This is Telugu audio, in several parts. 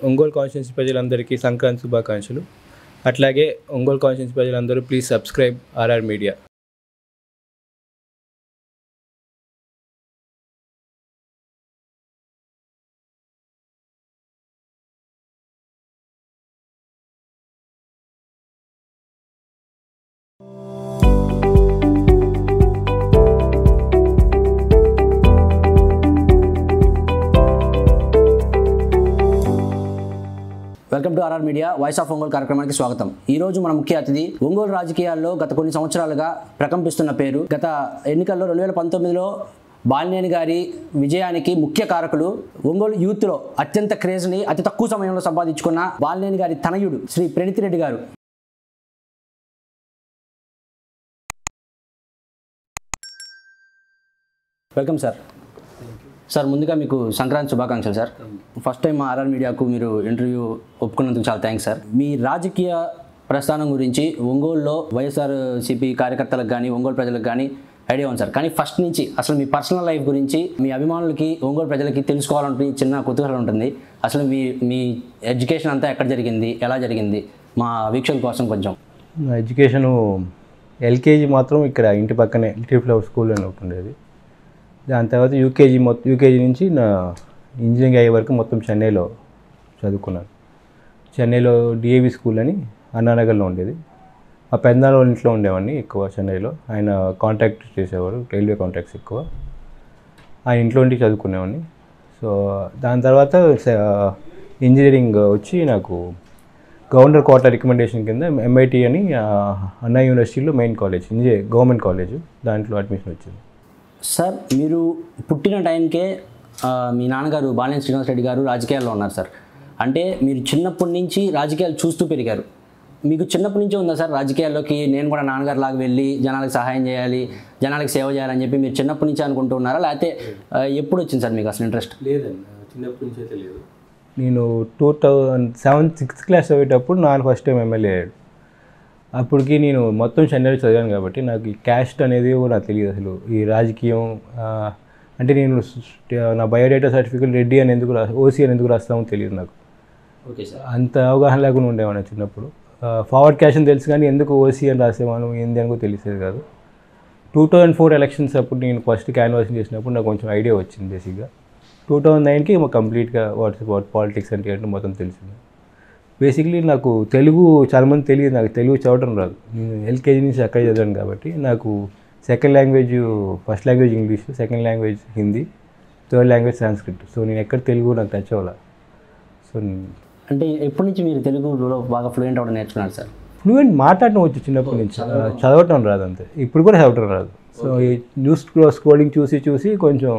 ఒంగోలు కాన్స్టిట్యున్సీ ప్రజలందరికీ సంక్రాంతి శుభాకాంక్షలు అట్లాగే ఒంగోలు కాన్స్టిట్యున్సీ ప్రజలందరూ please subscribe RR media welcome to RR media voice of Ongole కార్యక్రమానికి స్వాగతం ఈ రోజు మన ముఖ్య అతిథి ఒంగోలు రాజకీయాల్లో గత కొన్ని సంవత్సరాలుగా ప్రకంపిస్తున్న పేరు గత ఎన్నికల్లో రెండు వేల పంతొమ్మిదిలో బాలినేని గారి విజయానికి ముఖ్య కారకులు ఒంగోలు యూత్లో అత్యంత క్రేజ్ని అతి తక్కువ సమయంలో సంపాదించుకున్న బాలినేని గారి తనయుడు శ్రీ ప్రణితి రెడ్డి గారు వెల్కమ్ సార్ సార్ ముందుగా మీకు సంక్రాంతి శుభాకాంక్షలు సార్ ఫస్ట్ టైం ఆర్ఆర్ మీడియాకు మీరు ఇంటర్వ్యూ ఒప్పుకున్నందుకు చాలా థ్యాంక్స్ సార్ మీ రాజకీయ ప్రస్థానం గురించి ఒంగోలులో వైఎస్ఆర్ సిపి కార్యకర్తలకు కానీ ఒంగోలు ప్రజలకు కానీ ఐడియా ఉంది సార్ కానీ ఫస్ట్ నుంచి అసలు మీ పర్సనల్ లైఫ్ గురించి మీ అభిమానులకి ఒంగోలు ప్రజలకి తెలుసుకోవాలంటే చిన్న కుతూహలం ఉంటుంది అసలు మీ మీ ఎడ్యుకేషన్ అంతా ఎక్కడ జరిగింది ఎలా జరిగింది మా వీక్షకుల కోసం కొంచెం నా ఎడ్యుకేషను ఎల్కేజీ మాత్రం ఇక్కడ ఇంటి పక్కనే లిటిల్ ఫ్లవర్ స్కూల్ అని ఒకటి ఉండేది దాని తర్వాత యూకేజీ మొత్తం యూకేజీ నుంచి నా ఇంజనీరింగ్ అయ్యే వరకు మొత్తం చెన్నైలో చదువుకున్నాను చెన్నైలో డిఏవి స్కూల్ అని అన్నానగర్లో ఉండేది మా పెద్దనాన్న వాళ్ళ ఇంట్లో ఉండేవాడిని ఎక్కువ చెన్నైలో ఆయన కాంట్రాక్ట్ చేసేవారు రైల్వే కాంట్రాక్ట్స్ ఎక్కువ ఆయన ఇంట్లో ఉండి చదువుకునేవాడిని సో దాని తర్వాత స- ఇంజనీరింగ్ వచ్చి నాకు గవర్నర్ కోట రికమెండేషన్ కింద ఎంఐటి అని ఆ, అన్నా యూనివర్సిటీలో మెయిన్ కాలేజ్ ఇంజే గవర్నమెంట్ కాలేజ్ దాంట్లో అడ్మిషన్ వచ్చింది సార్ మీరు పుట్టిన టైంకే ఆ, మీ నాన్నగారు బాలినేని శ్రీనివాస్ రెడ్డి గారు రాజకీయాల్లో ఉన్నారు సార్ అంటే మీరు చిన్నప్పటి నుంచి రాజకీయాలు చూస్తూ పెరిగారు మీకు చిన్నప్పటి నుంచే ఉందా సార్ రాజకీయాల్లోకి నేను కూడా నాన్నగారు లాగా వెళ్ళి జనాలకు సహాయం చేయాలి జనాలకు సేవ చేయాలని చెప్పి మీరు చిన్నప్పటి నుంచి అనుకుంటూ ఉన్నారా లేకపోతే ఆ, ఎప్పుడు వచ్చింది సార్ మీకు అసలు ఇంట్రెస్ట్ లేదండి చిన్నప్పటి నుంచి అయితే లేదు నేను two thousand seventh sixth class చదివేటప్పుడు నాన్న ఫస్ట్ టైం ఎమ్మెల్యే అయ్యాడు అప్పటికి నేను మొత్తం చెన్నైలో చదివాను కాబట్టి నాకు ఈ క్యాస్ట్ అనేది కూడా నాకు తెలియదు అసలు ఈ రాజకీయం ఆ, అంటే నేను స్- నా బయోడేటా సర్టిఫికేట్ రెడ్డి అని ఎందుకు రా ఓసీ అని ఎందుకు రాస్తామో తెలియదు నాకు ఓకే సార్ అంత అవగాహన లేకుండా ఉండేవాడిని చిన్నప్పుడు ఫార్వర్డ్ క్యాష్ అని తెలుసు కానీ ఎందుకు ఓసీ అని రాసేవాను ఏంది అని కూడా తెలిసేది కాదు టూ థౌజండ్ ఫోర్ ఎలక్షన్స్ అప్పుడు నేను ఫస్ట్ క్యాన్వాసింగ్ చేసినప్పుడు నాకు కొంచెం ఐడియా వచ్చింది బేసిక్గా టూ థౌజండ్ నైన్కి కంప్లీట్గా వాట్స్ వాట్ పాలిటిక్స్ అంటే ఏంటో మొత్తం తెలిసింది బేసిక్లీ నాకు తెలుగు చాలా మంది తెలియదు నాకు తెలుగు చదవడం రాదు నేను ఎల్కేజీ నుంచి అక్కడ చదివాను కాబట్టి నాకు second language first language English second language Hindi third language Sanskrit so నేను ఎక్కడ తెలుగు నాకు టచ్ అవ్వాలి సో అంటే ఎప్పటి నుంచి మీరు తెలుగులో బాగా ఫ్లూయెంట్ అవ్వడం నేర్చుకున్నారు సార్ ఫ్లూయెంట్ మాట్లాడటం వచ్చు చిన్నప్పటి నుంచి చదవటం రాదు అంతే ఇప్పుడు కూడా చదవటం రాదు సో ఈ న్యూస్ స్క్రోలింగ్ చూసి చూసి కొంచెం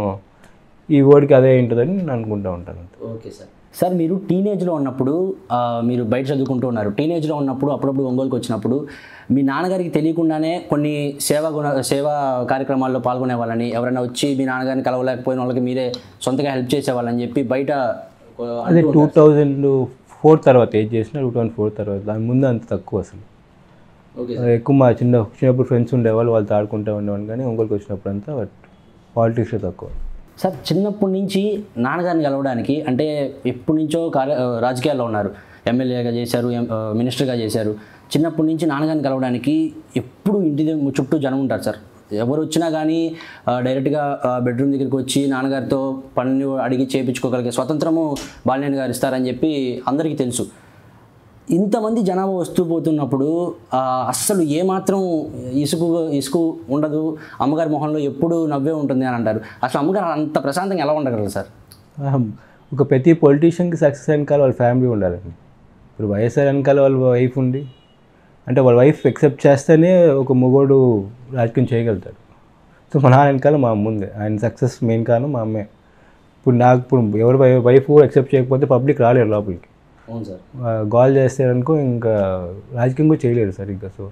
ఈ వర్డ్కి అదే ఉంటుందని నేను అనుకుంటూ ఉంటాను అంతే ఓకే సార్ సార్ మీరు టీనేజ్లో ఉన్నప్పుడు ఆ, మీరు బయట చదువుకుంటూ ఉన్నారు టీనేజ్లో ఉన్నప్పుడు అప్పుడప్పుడు ఒంగోలుకి వచ్చినప్పుడు మీ నాన్నగారికి తెలియకుండానే కొన్ని సేవా గుణ సేవా కార్యక్రమాల్లో పాల్గొనే వాళ్ళని ఎవరైనా వచ్చి మీ నాన్నగారిని కలవలేకపోయిన వాళ్ళకి మీరే సొంతగా హెల్ప్ చేసేవాళ్ళని చెప్పి బయట ఆ, అదే టూ థౌజండ్ ఫోర్ తర్వాత ఏం చేసిన టూ థౌజండ్ ఫోర్ తర్వాత దాని ముందు అంత తక్కువ అసలు ఓకే ఎక్కువ మా చిన్న చిన్నప్పుడు ఫ్రెండ్స్ ఉండేవాళ్ళు వాళ్ళతో ఆడుకుంటూ ఉండేవాడిని కానీ ఒంగోలుకి వచ్చినప్పుడు అంతా బట్ పాలిటిక్స్లో తక్కువ సార్ చిన్నప్పటి నుంచి నాన్నగారిని కలవడానికి అంటే ఎప్పటి నుంచో కార్య ఆ, రాజకీయాల్లో ఉన్నారు ఎమ్మెల్యేగా చేశారు ఎం- ఆ, మినిస్టర్గా చేశారు చిన్నప్పటి నుంచి నాన్నగారిని కలవడానికి ఎప్పుడు ఇంటి దగ్గర చుట్టూ జనం ఉంటారు సార్ ఎవరు వచ్చినా కానీ ఆ, డైరెక్ట్గా ఆ, బెడ్రూమ్ దగ్గరికి వచ్చి నాన్నగారితో పనులు అడిగి చేయించుకోగలిగే స్వతంత్రము బాలినేని గారు ఇస్తారని చెప్పి అందరికీ తెలుసు ఇంతమంది జనాభా వస్తూ పోతున్నప్పుడు ఆ, అస్సలు ఏమాత్రం ఇసుకు ఇసుకు ఉండదు అమ్మగారి మొహంలో ఎప్పుడు నవ్వే ఉంటుంది అని అంటారు అసలు అమ్మగారు అంత ప్రశాంతంగా ఎలా ఉండగలరు సార్ ఆహం. ఒక ప్రతి పొలిటీషియన్కి సక్సెస్ వెనకాల వాళ్ళ ఫ్యామిలీ ఉండాలండి ఇప్పుడు వైఎస్ఆర్ వెనకాల వాళ్ళ వైఫ్ ఉండి అంటే వాళ్ళ వైఫ్ ఎక్సెప్ట్ చేస్తేనే ఒక మొగోడు రాజకీయం చేయగలుగుతాడు సో మా నాన్న వెనకాల మా అమ్మ ఉంది ఆయన సక్సెస్ మెయిన్ కారణం మా అమ్మే ఇప్పుడు నాకు ఇప్పుడు ఎవరు వైఫ్ కూడా ఎక్సెప్ట్ చేయకపోతే పబ్లిక్ రాలేరు లోపలికి అవును సార్ గోల్ చేస్తారనుకో ఇంకా రాజకీయం కూడా చేయలేరు సరిగ్గా సో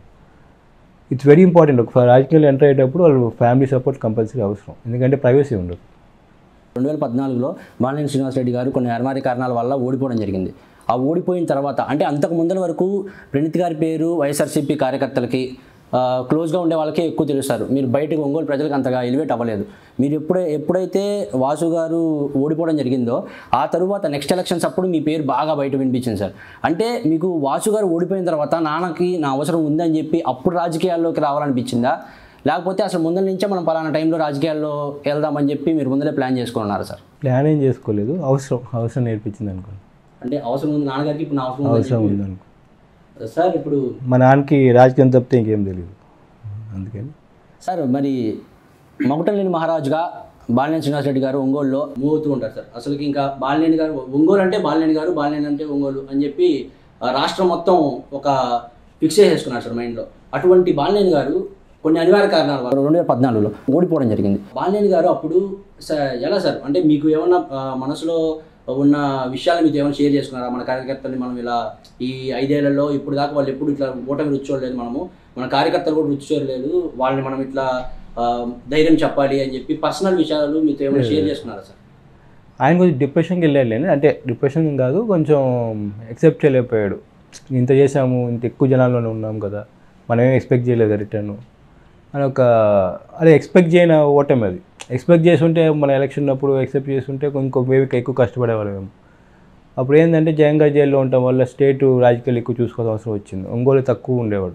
ఇట్స్ వెరీ ఇంపార్టెంట్ ఒక రాజకీయాలు ఎంటర్ అయ్యేటప్పుడు వాళ్ళు ఫ్యామిలీ సపోర్ట్ కంపల్సరీ అవసరం ఎందుకంటే ప్రైవసీ ఉండదు రెండు వేల పద్నాలుగులో బాలినేని శ్రీనివాసరెడ్డి గారు కొన్ని అరమారి కారణాల వల్ల ఓడిపోవడం జరిగింది ఆ ఓడిపోయిన తర్వాత అంటే అంతకు ముందర వరకు ప్రణీత్ గారి పేరు వైఎస్ఆర్సీపీ కార్యకర్తలకి క్లోజ్గా ఉండే వాళ్ళకే ఎక్కువ తెలుస్తారు మీరు బయటకు ఒంగోలు ప్రజలకు అంతగా ఎలివేట్ అవ్వలేదు మీరు ఎప్పుడే ఎప్పుడైతే వాసు గారు ఓడిపోవడం జరిగిందో ఆ తరువాత నెక్స్ట్ ఎలక్షన్స్ అప్పుడు మీ పేరు బాగా బయట వినిపించింది సార్ అంటే మీకు వాసు గారు ఓడిపోయిన తర్వాత నాన్నకి నా అవసరం ఉందని చెప్పి అప్పుడు రాజకీయాల్లోకి రావాలనిపించిందా లేకపోతే అసలు ముందర నుంచే మనం పలానా టైంలో రాజకీయాల్లో వెళ్దామని చెప్పి మీరు ముందరే ప్లాన్ చేసుకున్నారు సార్ ప్లాన్ ఏం చేసుకోలేదు అవసరం అవసరం నేర్పించింది అనుకోండి అంటే అవసరం ఉంది నాన్నగారికి ఇప్పుడు నా అవసరం ఉందని అవసరం ఉంది అనుకో చెప్పి- సార్ ఇప్పుడు మా నాన్నకి రాజకీయం తప్పితే ఇంకేం తెలియదు అందుకని సార్ మరి మకుటంలేని మహారాజుగా బాలినేని శ్రీనివాస్ రెడ్డి గారు ఒంగోలులో మూవ్ అవుతూ ఉంటారు సార్ అసలుకి ఇంకా బాలినేని గారు ఒంగోలు అంటే బాలినేని గారు బాలినేని అంటే ఒంగోలు అని చెప్పి ఆ, రాష్ట్రం మొత్తం ఒక ఫిక్స్ చేసేసుకున్నారు సార్ మైండ్లో అటువంటి బాలినేని గారు కొన్ని అనివార్య కారణాల వల్ల రెండు వేల పద్నాలుగులో ఓడిపోవడం జరిగింది బాలినేని గారు అప్పుడు స- ఎలా సార్ అంటే మీకు ఏమన్నా ఆ, మనసులో ఉన్న విషయాలు మీతో ఏమైనా షేర్ చేసుకున్నారా మన కార్యకర్తల్ని మనం ఇలా ఈ ఐదేళ్లలో ఇప్పుడు దాకా వాళ్ళు ఎప్పుడు ఇట్లా ఓటమి రుచి చూడలేదు మనము మన కార్యకర్తలు కూడా రుచి చూడలేదు వాళ్ళని మనం ఇట్లా ఆ, ధైర్యం చెప్పాలి అని చెప్పి పర్సనల్ విషయాలు మీతో ఏమైనా షేర్ చేసుకున్నారా సార్ ఆయన కొంచెం డిప్రెషన్కి వెళ్ళాడు అంటే డిప్రెషన్ కాదు కొంచెం ఎక్సెప్ట్ చేయలేకపోయాడు ఇంత చేసాము ఇంత ఎక్కువ జనాల్లోనే ఉన్నాం కదా మనం ఏం ఎక్స్పెక్ట్ చేయలేదు రిటర్న్ అని ఒక అదే ఎక్స్పెక్ట్ చేయని ఓటమి అది ఎక్స్పెక్ట్ చేస్తుంటే మన ఎలక్షన్ అప్పుడు ఎక్సెప్ట్ చేస్తుంటే ఇంకో మేబీ ఎక్కువ కష్టపడేవాళ్ళం అప్పుడు ఏంటంటే జయంగా జైల్లో ఉండటం వల్ల స్టేట్ రాజకీయాలు ఎక్కువ చూసుకోవాల్సిన అవసరం వచ్చింది ఒంగోలు తక్కువ ఉండేవాడు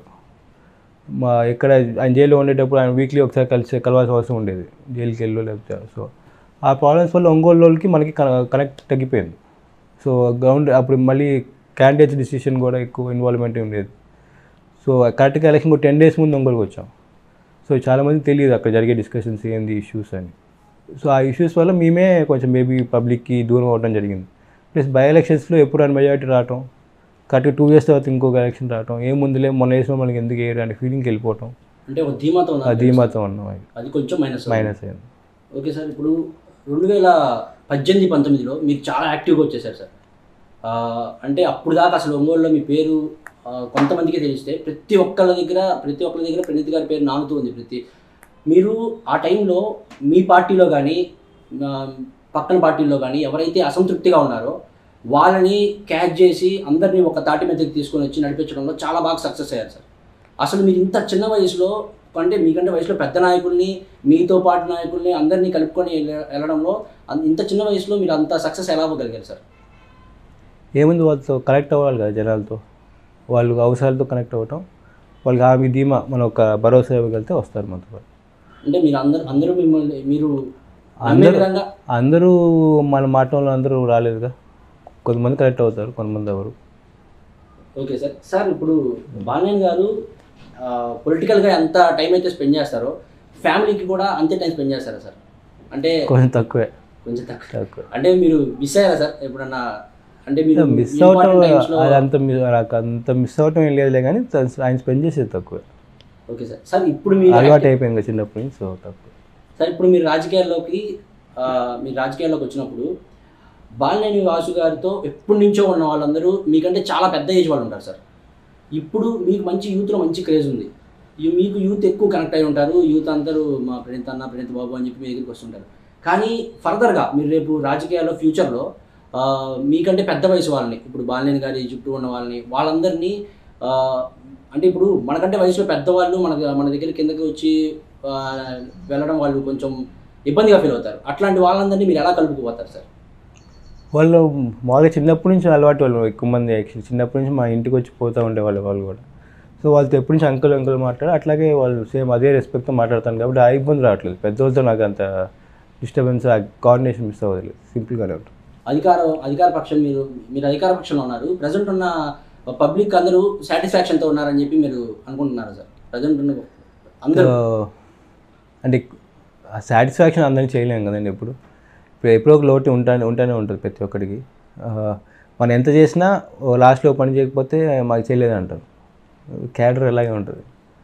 మా ఇక్కడ ఆయన జైల్లో ఉండేటప్పుడు ఆయన వీక్లీ ఒకసారి కలిసి కలవాల్సిన అవసరం ఉండేది జైలుకి వెళ్ళు లేకపోతే సో ఆ ప్రాబ్లమ్స్ వల్ల ఒంగోలు వాళ్ళకి మనకి కనెక్ట్ తగ్గిపోయింది సో గ్రౌండ్ అప్పుడు మళ్ళీ క్యాండిడేట్స్ డిసిషన్ కూడా ఎక్కువ ఇన్వాల్వ్మెంట్ ఉండేది సో కరెక్ట్గా ఎలక్షన్ కూడా టెన్ డేస్ ముందు ఒంగోలుకి వచ్చాం సో చాలామంది తెలియదు అక్కడ జరిగే డిస్కషన్స్ ఏంది ఇష్యూస్ అని సో ఆ ఇష్యూస్ వల్ల మేమే కొంచెం మేబీ పబ్లిక్కి దూరం అవ్వడం జరిగింది ప్లస్ బై ఎలక్షన్స్లో ఎప్పుడు అని మెజారిటీ రావటం కరెక్ట్గా టూ ఇయర్స్ తర్వాత ఇంకొక ఎలక్షన్ రావటం ఏం ముందులే మొన్న వేసిన మనకి ఎందుకు వేయరు అనే ఫీలింగ్కి వెళ్ళిపోవటం అంటే ఒక ధీమాతో ఆ ఉన్నారు ధీమాతో ఉన్నాం అది అది కొంచెం మైనస్ మైనస్ అయింది ఓకే సార్ ఇప్పుడు రెండు వేల పద్దెనిమిది పంతొమ్మిదిలో మీరు చాలా యాక్టివ్గా వచ్చేసారు సార్ ఆ, అంటే అప్పుడు దాకా అసలు ఒంగోలులో మీ పేరు ఆ, కొంతమందికి తెలిస్తే ప్రతి ఒక్కళ్ళ దగ్గర ప్రతి ఒక్కళ్ళ దగ్గర ప్రణీత్ గారి పేరు నానుతూ ఉంది ప్రతి మీరు ఆ టైంలో మీ పార్టీలో కానీ ఆ, పక్కన పార్టీల్లో కానీ ఎవరైతే అసంతృప్తిగా ఉన్నారో వాళ్ళని క్యాచ్ చేసి అందరినీ ఒక తాటి మీదకి తీసుకొని వచ్చి నడిపించడంలో చాలా బాగా సక్సెస్ అయ్యారు సార్ అసలు మీరు ఇంత చిన్న వయసులో అంటే మీకంటే వయసులో పెద్ద నాయకుల్ని మీతో పాటు నాయకుల్ని అందరినీ కలుపుకొని వెళ్ళ- వెళ్ళడంలో అన్- ఇంత చిన్న వయసులో మీరు అంత సక్సెస్ ఎలా అవ్వగలిగారు సార్ ఏముంది వాళ్ళతో కనెక్ట్ అవ్వాలి కదా జనాలతో వాళ్ళు అవసరాలతో కనెక్ట్ అవ్వటం వాళ్ళకి ఆమె ధీమా మనం ఒక భరోసా ఇవ్వగలిగితే వస్తారు మనతో పాటు అంటే మీరు అందరు అందరూ మిమ్మల్ని మీరు నమ్మే అందరూ విధంగా అందరూ మన మాట వాళ్ళు అందరూ రాలేదుగా కొంతమంది కనెక్ట్ అవుతారు కొంతమంది ఎవరు ఓకే సార్ సార్ ఇప్పుడు బాలినేని గారు పొలిటికల్గా ఎంత టైం అయితే స్పెండ్ చేస్తారో ఫ్యామిలీకి కూడా అంతే టైం స్పెండ్ చేస్తారా సార్ అంటే కొంచెం తక్కువే కొంచెం తక్కువ తక్కువ అంటే మీరు మిస్ అయ్యారా సార్ ఎప్పుడన్నా అంటే మీరు మిస్ important అవటం times లో- అది అంత మిస్ నాకు అంత మిస్ అవటం ఏం లేదులే కానీ తను- ఆయన స్పెండ్ చేసేది తక్కువే ఓకే సార్ సార్ ఇప్పుడు మీరు అలవాటు అయిపోయింది కదా చిన్నప్పటి నుంచి సో తక్కువ సార్ ఇప్పుడు మీరు రాజకీయాల్లోకి ఆ, మీరు రాజకీయాల్లోకి వచ్చినప్పుడు బాలినేని వాసు గారితో ఎప్పటి నుంచో ఉన్న వాళ్ళందరూ మీకంటే చాలా పెద్ద ఏజ్ వాళ్ళు ఉంటారు సార్ ఇప్పుడు మీకు మంచి యూత్లో మంచి క్రేజ్ ఉంది ఈ మీకు యూత్ ఎక్కువ కనెక్ట్ అయి ఉంటారు యూత్ అందరూ మా ప్రణీత్ అన్న ప్రణీత్ బాబు అని చెప్పి మీ దగ్గరికి వస్తుంటారు కానీ ఫర్దర్గా మీరు రేపు రాజకీయాల్లో ఫ్యూచర్లో ఆ, మీకంటే పెద్ద వయసు వాళ్ళని ఇప్పుడు బాలినేని గారి చుట్టూ ఉన్న వాళ్ళని వాళ్ళందరినీ ఆ, అంటే ఇప్పుడు మనకంటే వయసులో పెద్దవాళ్ళు మన మన దగ్గర కిందకి వచ్చి ఆ, వెళ్ళడం వాళ్ళు కొంచెం ఇబ్బందిగా ఫీల్ అవుతారు అట్లాంటి వాళ్ళందరినీ మీరు ఎలా కలుపుకుపోతారు సార్ వాళ్ళు మామూలుగా చిన్నప్పటి నుంచి అలవాటు వాళ్ళు ఎక్కువ మంది యాక్చువల్లీ చిన్నప్పటి నుంచి మా ఇంటికి వచ్చి పోతూ ఉండేవాళ్ళు వాళ్ళు కూడా సో వాళ్ళతో ఎప్పటి నుంచి అంకుల్ అంకుల్ మాట్లాడు అట్లాగే వాళ్ళు సేమ్ అదే రెస్పెక్ట్తో మాట్లాడతాను కాబట్టి ఆ ఇబ్బంది రావట్లేదు పెద్దవాళ్ళతో నాకు అంత డిస్టర్బెన్స్ ఆ కోఆర్డినేషన్ మిస్ అవ్వదు సింపుల్గానే ఉంటుంది అధికార అధికార పక్షం మీరు మీరు అధికార పక్షంలో ఉన్నారు ప్రజెంట్ ఉన్న పబ్లిక్ అందరూ సాటిస్ఫాక్షన్తో ఉన్నారని చెప్పి మీరు అనుకుంటున్నారు సార్ ప్రజెంట్ ఉన్న అందరూ సో, అంటే ఆ సాటిస్ఫాక్షన్ అందరినీ చేయలేం కదండి ఎప్పుడు ఇప్పుడు ఎప్పుడో ఒక లోటు ఉంటానే ఉంటానే ఉంటుంది ప్రతి ఒక్కడికి ఆ, మనం ఎంత చేసినా లాస్ట్లో పని చేయకపోతే మాకు చేయలేదు అంటారు క్యాడర్ అలాగే ఉంటుంది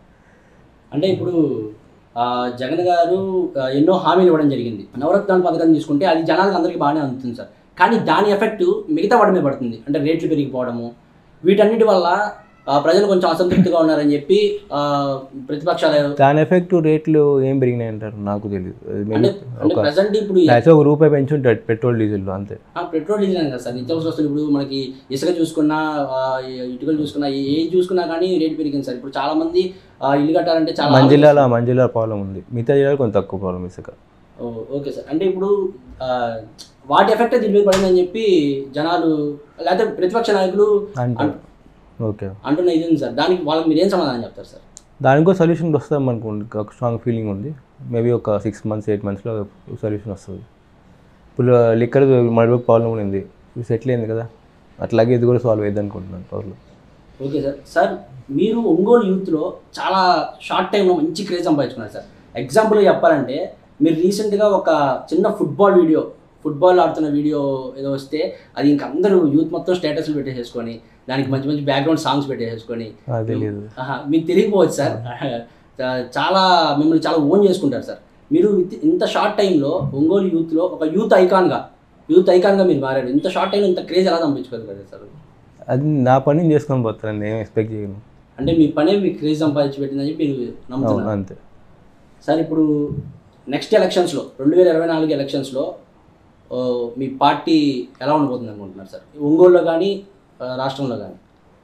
అంటే ఇప్పుడు ఆ, జగన్ గారు ఆ, ఎన్నో హామీలు ఇవ్వడం జరిగింది నవరత్నాల పథకం తీసుకుంటే అది జనాలకు అందరికీ బాగానే అందుతుంది సార్ కానీ దాని ఎఫెక్ట్ మిగతా వాడి మీద పడుతుంది అంటే రేట్లు పెరిగిపోవడము వీటన్నిటి వల్ల ఆ, ప్రజలు కొంచెం అసంతృప్తిగా ఉన్నారని చెప్పి ఆ, ప్రతిపక్షాలు దాని ఎఫెక్ట్ రేట్లు ఏం పెరిగినాయి అంటారు నాకు తెలియదు అది అంటే maybe అంటే ప్రజెంట్ ఇప్పుడు ఈ- యాక్చువల్ ఒక రూపాయి పెంచి ఉంటాడు పెట్రోల్ డీజిల్లో అంతే ఆ, పెట్రోల్ డీజిల్ అని కదా సార్ నిత్యావసర వస్తువులు ఇప్పుడు మనకి ఇసుక చూసుకున్నా ఆ, ఇటుకలు చూసుకున్నా ఏ- ఏది చూసుకున్నా కానీ రేట్ పెరిగింది సార్ ఇప్పుడు చాలా మంది ఆ, ఇల్లు కట్టాలంటే చాలా మన జిల్లాలో మన జిల్లా ప్రాబ్లం ఉంది మిగతా జిల్లాలో కొంచెం తక్కువ ప్రాబ్లం ఇసుక ఓ, ఓకే సార్ అంటే ఇప్పుడు ఆ, వాటి ఎఫెక్ట్ దీని మీద పడిందని చెప్పి జనాలు లేకపోతే ప్రతిపక్ష నాయకులు అంటారు ఓకే అంటున్న ఇది ఉంది సార్ దానికి వాళ్ళకి మీరు ఏం సమాధానం చెప్తారు సార్ దానికో సొల్యూషన్ వస్తాం అనుకోండి ఒక స్ట్రాంగ్ ఫీలింగ్ ఉంది మేబీ ఒక సిక్స్ మంత్స్ ఎయిట్ మంత్స్లో సొల్యూషన్ వస్తుంది ఇప్పుడు లిక్కర్ మరో ప్రాబ్లం ఉంది ఇది సెటిల్ అయింది కదా అట్లాగే ఇది కూడా సాల్వ్ అయ్యింది అనుకుంటున్నాను త్వరలో ఓకే సార్ సార్ మీరు ఒంగోలు యూత్లో చాలా షార్ట్ టైంలో మంచి క్రేజ్ సంపాదించుకున్నారు సార్ ఎగ్జాంపుల్ చెప్పాలంటే మీరు రీసెంట్గా ఒక చిన్న ఫుట్బాల్ వీడియో ఫుట్బాల్ ఆడుతున్న వీడియో ఏదో వస్తే అది ఇంక అందరూ యూత్ మొత్తం స్టేటస్లు పెట్టేసేసుకొని దానికి మంచి మంచి బ్యాక్గ్రౌండ్ సాంగ్స్ పెట్టేసేసుకొని అది తెలియదు ఆహా, మీకు తెలియకపోవచ్చు సార్ చా- చాలా మిమ్మల్ని చాలా ఓన్ చేసుకుంటారు సార్ మీరు విత్ ఇంత షార్ట్ టైంలో ఒంగోలు యూత్లో ఒక యూత్ ఐకాన్గా యూత్ ఐకాన్గా మీరు మారారు ఇంత షార్ట్ టైంలో ఇంత క్రేజ్ ఎలా సంపించుకోగలరు సార్ అది నా పని నేను చేసుకొని పోతాను ఏం ఎక్స్పెక్ట్ చేయను అంటే మీ పనే మీకు క్రేజ్ సంపాదించి పెట్టిందని చెప్పి మీరు అవును నమ్ముతున్నారు అంతే సార్ ఇప్పుడు నెక్స్ట్ ఎలక్షన్స్లో రెండు వేల ఇరవై నాలుగు ఎలక్షన్స్లో ఆ, మీ పార్టీ ఎలా ఉండబోతుంది అనుకుంటున్నారు సార్ ఒంగోలులో కానీ ఆ, రాష్ట్రంలో కానీ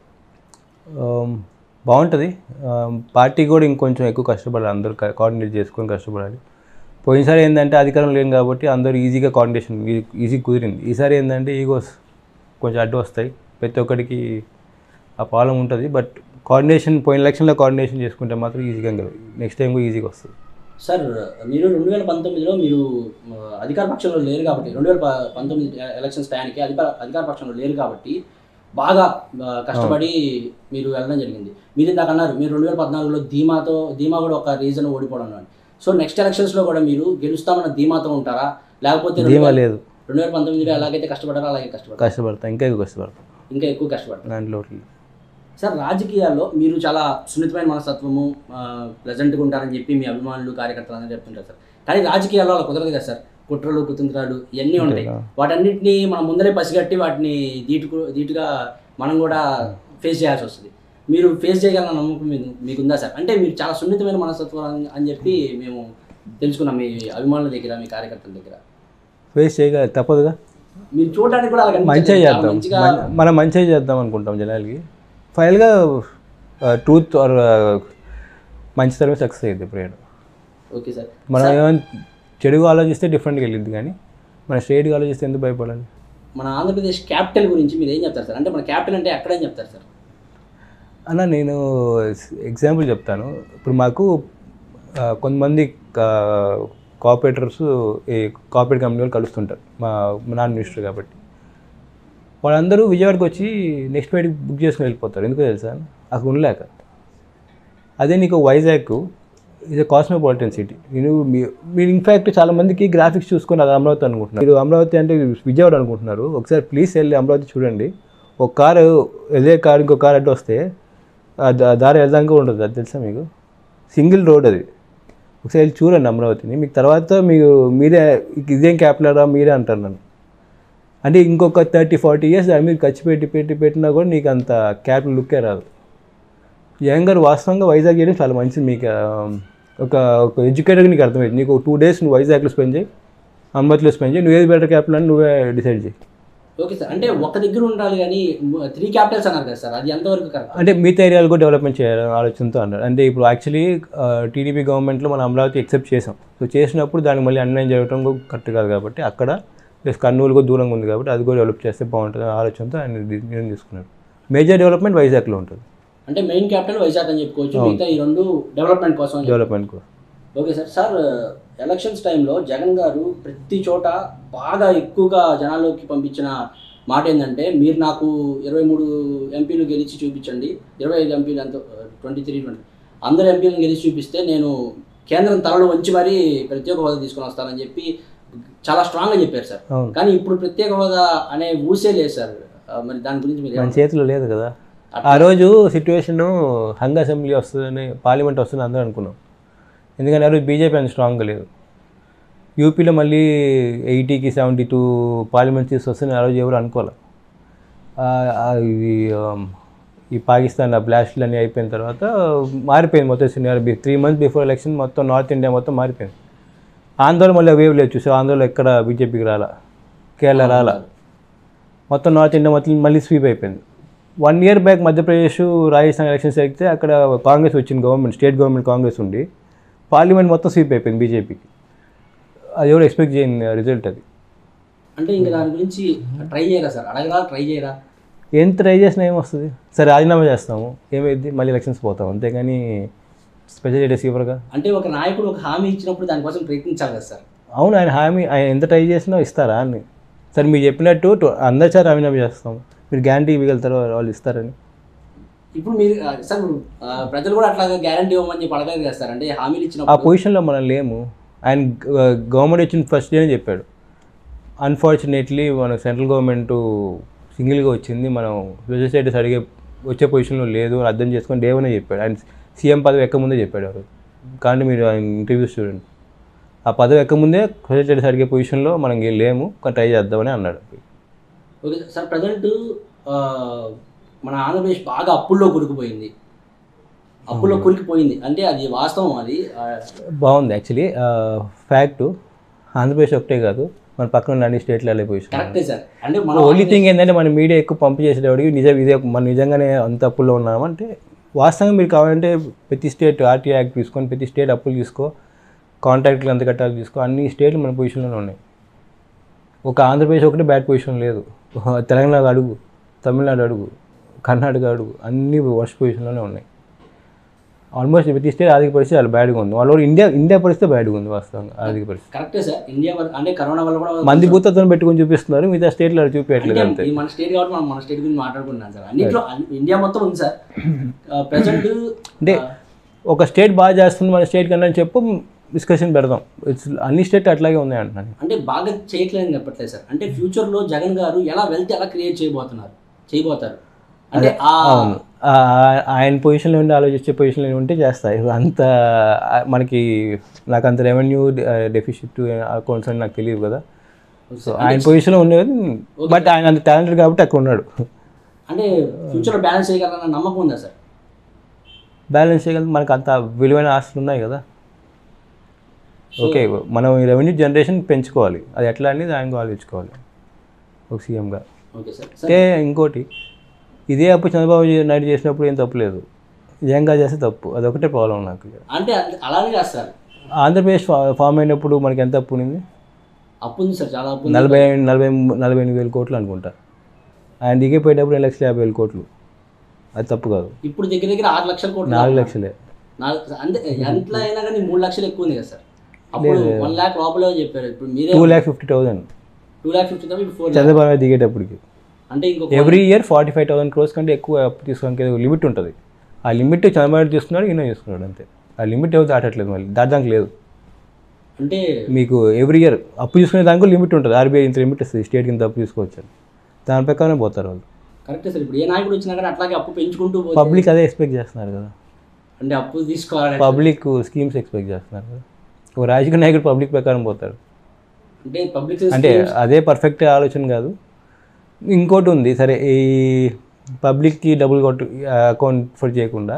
ఆమ్, బాగుంటుంది ఆమ్, పార్టీ కూడా ఇంకొంచెం ఎక్కువ కష్టపడాలి అందరూ కోఆర్డినేట్ చేసుకొని కష్టపడాలి పోయినసారి ఏంటంటే అధికారం లేదు కాబట్టి అందరూ ఈజీగా కోఆర్డినేషన్ ఈజీ కుదిరింది ఈసారి ఏంటంటే ఈగోస్ కొంచెం అడ్డు వస్తాయి ప్రతి ఒక్కరికి ఆ ప్రాబ్లం ఉంటుంది బట్ కోఆర్డినేషన్ పోయిన ఎలక్షన్లో కోఆర్డినేషన్ చేసుకుంటే మాత్రం ఈజీగా నెక్స్ట్ టైం కూడా ఈజీగా వస్తుంది సార్ మీరు రెండు వేల పంతొమ్మిదిలో మీరు ఆ, అధికార పక్షంలో లేరు కాబట్టి రెండు వేల ప- పంతొమ్మిది ఎలక్షన్స్ టయానికి అధికార అధికార పక్షంలో లేరు కాబట్టి బాగా ఆ, కష్టపడి మీరు వెళ్ళడం జరిగింది మీరు ఇందాక అన్నారు మీరు రెండు వేల పద్నాలుగులో ధీమాతో ధీమా కూడా ఒక రీజన్ ఓడిపోవడం అని సో నెక్స్ట్ ఎలక్షన్స్లో కూడా మీరు గెలుస్తామన్న ధీమాతో ఉంటారా లేకపోతే రెండు ధీమా వేల- లేదు రెండు వేల పంతొమ్మిదిలో ఎలాగైతే కష్టపడారో అలాగే కష్టపడతారు కష్టపడతా ఇంకా ఎక్కువ కష్టపడతా ఇంకా ఎక్కువ కష్టపడతారు దాంట్లో సార్ రాజకీయాల్లో మీరు చాలా సున్నితమైన మనస్తత్వము ప్లెజెంట్గా ఉంటారని చెప్పి మీ అభిమానులు కార్యకర్తలు అందరూ చెప్తుంటారు సార్ కానీ రాజకీయాల్లో అలా కుదరదు కదా సార్ కుట్రలు కుతంత్రాలు ఇవన్నీ ఉంటాయి అంతేనా? వాటన్నిటిని మనం ముందరే పసిగట్టి వాటిని ధీటుకు ధీటుగా మనం కూడా ఫేస్ చేయాల్సి వస్తుంది మీరు ఫేస్ చేయగలన నమ్మకం మీకు మీకుందా సార్ అంటే మీరు చాలా సున్నితమైన మనస్తత్వం అని- అని చెప్పి మేము తెలుసుకున్నాం మీ అభిమానుల దగ్గర మీ కార్యకర్తల దగ్గర ఫేస్ చేయగా తప్పదుగా మీరు చూడడానికి కూడా అలా కనిపించదు. మంచిగా చాలా చేద్దాం మంచిగా మన- మనం మంచిగా చేద్దాం అనుకుంటాం జనాలకి ఫైనల్గా ట్రూత్ ఆర్ మంచితనమే సక్సెస్ అయ్యింది ఎప్పుడైనా ఓకే సార్ మనం ఏమైనా చెడుగా ఆలోచిస్తే డిఫరెంట్గా వెళ్ళింది కానీ మనం స్ట్రైట్గా ఆలోచిస్తే ఎందుకు భయపడాలి మన ఆంధ్రప్రదేశ్ క్యాపిటల్ గురించి మీరు ఏం చెప్తారు సార్ అంటే మన క్యాపిటల్ అంటే ఎక్కడేం చెప్తారు సార్ అన్న నేను ఎగ్జాంపుల్ చెప్తాను ఇప్పుడు మాకు ఆ, కొంతమంది కోఆపరేటర్స్ ఈ కోఆపరేట్ కంపెనీ వాళ్ళు కలుస్తుంటారు మా మా నాన్న మినిస్టర్ కాబట్టి వాళ్ళందరూ విజయవాడకి వచ్చి నెక్స్ట్ ఫ్లైట్ బుక్ చేసుకుని వెళ్ళిపోతారు ఎందుకు తెలుసా అక్కడ ఉండలేక అదే నీకు వైజాగ్ ఇది కాస్మోపాలిటన్ సిటీ నేను మీ- మీరు ఇన్ఫ్యాక్ట్ చాలా మందికి గ్రాఫిక్స్ చూసుకొని అది అమరావతి అనుకుంటున్నారు మీరు అమరావతి అంటే విజయవాడ అనుకుంటున్నారు ఒకసారి ప్లీజ్ వెళ్ళి అమరావతి చూడండి ఒక కారు వెళ్ళే కారు ఇంకో కారు అడ్డు వస్తే ఆ దా- దారి వెళ్దాక ఉండదు అది తెలుసా మీకు సింగిల్ రోడ్ అది ఒకసారి వెళ్ళి చూడండి అమరావతిని మీకు తర్వాత మీరు మీరే ఇదేం క్యాపిటలరా మీరే అంటారు నన్ను అంటే ఇంకొక థర్టీ ఫార్టీ ఇయర్స్ దాని మీద ఖర్చు పెట్టి పెట్టి పెట్టినా కూడా నీకు అంత క్యాపిటల్ లుక్కే రాదు జగన్ గారు వాస్తవంగా వైజాగ్ చేయడం చాలా మంచిది మీకు ఆ, ఒక ఒక ఎడ్యుకేటర్గా నీకు అర్థమైంది నీకు టూ డేస్ నువ్వు వైజాగ్లో స్పెండ్ చేయి అమరావతిలో స్పెండ్ చేయి నువ్వు ఏది బెటర్ క్యాపిటల్ అని నువ్వే డిసైడ్ చేయి ఓకే సార్ అంటే ఒక దగ్గర ఉండాలి కానీ త్రీ క్యాపిటల్స్ అన్నారు కదా సార్ అది ఎంతవరకు కరెక్ట్ అంటే మిగతా ఏరియాలు కూడా డెవలప్మెంట్ చేయాలని ఆలోచనతో అన్నారు అంటే ఇప్పుడు యాక్చువల్లీ టీడీపీ గవర్నమెంట్లో మనం అమరావతి ఎక్సెప్ట్ చేసాం సో చేసినప్పుడు దానికి మళ్ళీ అన్యాయం జరగడం కూడా కరెక్ట్ కాదు కాబట్టి అక్కడ ప్లస్ కర్నూలు కూడా దూరంగా ఉంది కాబట్టి అది కూడా డెవలప్ చేస్తే బాగుంటుంది అనే ఆలోచనతో ఆయన ది- నిర్ణయం తీసుకున్నారు మేజర్ డెవలప్మెంట్ వైజాగ్లో ఉంటుంది అంటే మెయిన్ క్యాపిటల్ వైజాగ్ అని చెప్పుకోవచ్చు మిగతా ఈ రెండు డెవలప్మెంట్ కోసం అని డెవలప్మెంట్ కూడా ఓకే సార్ సార్ ఎలక్షన్స్ టైంలో జగన్ గారు ప్రతి చోట బాగా ఎక్కువగా జనాల్లోకి పంపించిన మాట ఏంటంటే మీరు నాకు ఇరవై మూడు ఎంపీలు గెలిచి చూపించండి ఇరవై ఐదు ఎంపీలు ఎంత ట్వంటీ త్రీ ట్వంటీ అందరు ఎంపీలను గెలిచి చూపిస్తే నేను కేంద్రం తలలు వంచి మరీ ప్రత్యేక హోదా తీసుకొని వస్తానని చెప్పి చాలా స్ట్రాంగ్గా చెప్పారు సార్ అవును కానీ ఇప్పుడు ప్రత్యేక హోదా అనే ఊసే లేదు సార్ ఆ, మరి దాని గురించి మీరు మన ఏమంటారు? చేతిలో లేదు కదా ఆ రోజు సిచ్యువేషన్ హంగ్ అసెంబ్లీ వస్తుందని పార్లమెంట్ వస్తుందని అందరూ అనుకున్నాం ఎందుకంటే ఆ రోజు బీజేపీ అంత స్ట్రాంగ్గా లేదు యూపీలో మళ్ళీ ఎయిటీకి సెవెంటీ టూ పార్లమెంట్ సీట్స్ వస్తాయని ఆ రోజు ఎవరు అనుకోవాలి ఆ, ఆ, ఇది ఆమ్, ఈ పాకిస్తాన్ ఆ బ్లాస్ట్లు అన్నీ అయిపోయిన తర్వాత మారిపోయింది మొత్తం cinema three months before election మొత్తం నార్త్ ఇండియా మొత్తం మారిపోయింది ఆంధ్రలో మళ్ళీ వేవ్ లేదు చూసా ఆంధ్రలో ఎక్కడ బీజేపీకి రాలా కేరళ రాలా మొత్తం నార్త్ ఇండియా మొత్తం మళ్ళీ స్వీప్ అయిపోయింది one year back Madhya Pradesh Rajasthan elections అయితే అక్కడ కాంగ్రెస్ వచ్చింది గవర్నమెంట్ స్టేట్ గవర్నమెంట్ కాంగ్రెస్ ఉండి పార్లమెంట్ మొత్తం స్వీప్ అయిపోయింది బీజేపీకి అది ఎవరు ఎక్స్పెక్ట్ చేయని రిజల్ట్ అది అంటే ఇంకా దాని గురించి ట్రై చేయరా సార్ అడగరా ట్రై చేయరా ఏం ట్రై చేసినా ఏమొస్తుంది సరే రాజీనామా చేస్తాము ఏమైంది మళ్ళీ ఎలక్షన్స్ పోతాం అంతేగాని స్పెషల్ స్టేటస్ ఇవ్వరుగా అంటే ఒక నాయకుడు ఒక హామీ ఇచ్చినప్పుడు దానికోసం ప్రయత్నించాలి కదా సార్ అవును ఆయన హామీ ఆయన ఎంత ట్రై చేసినా ఇస్తారా అని సరే మీరు చెప్పినట్టు టు- అందరి సార్ రాజీనామా చేస్తాం మీరు గ్యారంటీ ఇవ్వగలుగుతారు వాళ్ళు ఇస్తారని ఇప్పుడు మీరు ఆ, సార్ ఇప్పుడు ఆ, ప్రజలు కూడా అట్లా గ్యారంటీ ఇవ్వమని చెప్పి అడగలేదు కదా సార్ అంటే హామీలు ఆ ఇచ్చినప్పుడు పొజిషన్లో మనం లేము ఆయన గవర్నమెంట్ వచ్చిన ఫస్ట్ డేనే చెప్పాడు అన్ఫార్చునేట్లీ మన సెంట్రల్ గవర్నమెంట్ సింగిల్గా వచ్చింది మనం స్పెషల్ స్టేటస్ అడిగే వచ్చే పొజిషన్లో లేదు అని అర్థం చేసుకొని దేవనే చెప్పాడు ఆయన సీఎం పదవి ఎక్కముందే చెప్పాడు ఎవరు కానీ మీరు ఆయన ఇంటర్వ్యూస్ చూడండి ఆ పదవి ఎక్కముందే స్పెషల్ స్టేటస్ అడిగే పొజిషన్లో మనం ఇంక లేము కానీ ట్రై చేద్దామని అన్నాడు ఓకే సార్ ప్రజెంట్ మన ఆంధ్రప్రదేశ్ బాగా అప్పుల్లో కూరుకుపోయింది అప్పుల్లో కూరుకుపోయింది అంటే అది వాస్తవం అది ఆ, బాగుంది యాక్చువల్లీ ఫ్యాక్ట్ ఆంధ్రప్రదేశ్ ఒకటే కాదు మన పక్కన ఉన్న అన్ని స్టేట్లు వెళ్ళే పొజిషన్ కరెక్టే సార్ అంటే మన ఓన్లీ థింగ్ ఏంటంటే మన మీడియా ఎక్కువ పంపు చేసేటప్పటికి నిజం ఇదే మనం నిజంగానే అంత అప్పుల్లో ఉన్నామంటే వాస్తవంగా మీరు కావాలంటే ప్రతి స్టేట్ ఆర్టీ యాక్ట్ తీసుకొని ప్రతి స్టేట్ అప్పులు తీసుకో కాంట్రాక్ట్లు ఎంత కట్టాలి తీసుకో అన్ని స్టేట్లు మన పొజిషన్లోనే ఉన్నాయి ఒక ఆంధ్రప్రదేశ్ ఒకటే బ్యాడ్ పొజిషన్ లేదు తెలంగాణ అడుగు తమిళనాడు అడుగు కర్ణాటక అడుగు అన్ని వర్స్ట్ పొజిషన్లోనే ఉన్నాయి ఆల్మోస్ట్ ప్రతి స్టేట్ ఆర్థిక పరిస్థితి చాలా బ్యాడ్గా ఉంది వాళ్ళ ఇండియా ఇండియా పరిస్థితి బ్యాడ్గా ఉంది వాస్తవంగా ఆర్థిక పరిస్థితి కరెక్టే సార్ ఇండియా వల్ల అంటే కరోనా వల్ల కూడా మంది భూతత్వం పెట్టుకొని చూపిస్తున్నారు మిగతా స్టేట్లో అది చూపించట్లేదు అంతే ఇది మన స్టేట్ కాబట్టి మనం మన స్టేట్ గురించి మాట్లాడుకుంటున్నాం సార్ అన్నింటిలో అన్ని- ఇండియా మొత్తం ఉంది సార్ ప్రజెంట్ అంటే ఒక స్టేట్ బాగా చేస్తుంది మన స్టేట్ కన్నా అని చెప్పు డిస్కషన్ పెడదాం ఇట్స్ అన్ని స్టేట్ అట్లాగే ఉన్నాయి అంటున్నాను అంటే బాగా చేయట్లేదని చెప్పట్లేదు సార్ అంటే ఫ్యూచర్ లో జగన్ గారు ఎలా వెల్త్ ఎలా క్రియేట్ చేయబోతున్నారు చేయబోతారు అంటే ఆ అవును ఆ- ఆ- ఆయన పొజిషన్లో ఉండి ఆలోచించే పొజిషన్లో ఉంటే చేస్తాయి అంత ఆ, మనకి నాకు అంత రెవెన్యూ డెఫిసిట్ అకౌంట్స్ అని నాకు తెలియదు కదా సో ఆయన పొజిషన్లో ఉండేది బట్ ఆయన అంత టాలెంటెడ్ కాబట్టి అక్కడ ఉన్నాడు అంటే ఫ్యూచర్ లో బ్యాలెన్స్ చేయగలరన్న నమ్మకం ఉందా సార్ బ్యాలెన్స్ చేయగలిగి మనకు అంత విలువైన ఆస్తులు ఉన్నాయి కదా ఓకే మనం ఈ రెవెన్యూ జనరేషన్ పెంచుకోవాలి అది ఎట్లా అనేది ఆయన ఆలోచించుకోవాలి ఒక సీఎంగా ఓకే సార్ అంటే ఇంకోటి ఇదే అప్పుడు చంద్రబాబు నాయుడు చేసినప్పుడు ఏం తప్పులేదు నిజంగా చేస్తే తప్పు అదొకటే ప్రాబ్లం నాకు అంటే అది- అలానే కాదు సార్ ఆంధ్రప్రదేశ్ ఫా- ఫామ్ అయినప్పుడు మనకి ఎంత అప్పు ఉంది అప్పు ఉంది సార్ చాలా అప్పు ఉంది నలభై నలభై నలభై ఎనిమిది వేల కోట్లు అనుకుంటా ఆయన దిగిపోయేటప్పుడు రెండు లక్షల యాభై వేల కోట్లు అది తప్పు కాదు ఇప్పుడు దగ్గర దగ్గర ఆరు లక్షల కోట్లు నాలుగు లక్షలే నాలుగు అంటే ఎంత అయినా కానీ మూడు లక్షలు ఎక్కువ ఉంది కదా సార్ అప్పుడు వన్ ల్యాక్ లోపలే చెప్పారు ఇప్పుడు మీరే two lakh fifty thousand two lakh fifty ఇప్పుడు ఫోర్ చంద్రబాబు నాయుడు దిగేటప్పటికి అంటే ఇంకొక every year forty five thousand crores కంటే ఎక్కువ అప్పు తీసుకోవడానికి ఏదో లిమిట్ ఉంటుంది ఆ లిమిట్ చంద్రబాబు నాయుడు తీసుకున్నాడు ఈయన తీసుకున్నాడు అంతే ఆ లిమిట్ ఎవరు దాటట్లేదు మళ్ళీ దాటడానికి లేదు అంటే మీకు ఎవ్రీ ఇయర్ అప్పు తీసుకునే దానికి లిమిట్ ఉంటుంది ఆర్బీఐ ఇంత లిమిట్ ఇస్తుంది స్టేట్ కింద అప్పు తీసుకోవచ్చు అని దాని ప్రకారం పోతారు వాళ్ళు కరెక్టే సార్ ఇప్పుడు ఏ నాయకుడు వచ్చినా కానీ అట్లాగే అప్పు పెంచుకుంటూ పోతే పబ్లిక్ అదే ఎక్స్పెక్ట్ చేస్తున్నారు కదా అంటే అప్పు తీసుకోవాలని పబ్లిక్ స్కీమ్స్ ఎక్స్పెక్ట్ చేస్తున్నారు కదా ఒక రాజకీయ నాయకుడు పబ్లిక్ ప్రకారం పోతాడు అంటే పబ్లిక్ అంటే అదే పర్ఫెక్ట్ ఆలోచన కాదు ఇంకోటి ఉంది సరే ఈ పబ్లిక్కి డబ్బులు కొట్టు అకౌంట్ ఫర్ చేయకుండా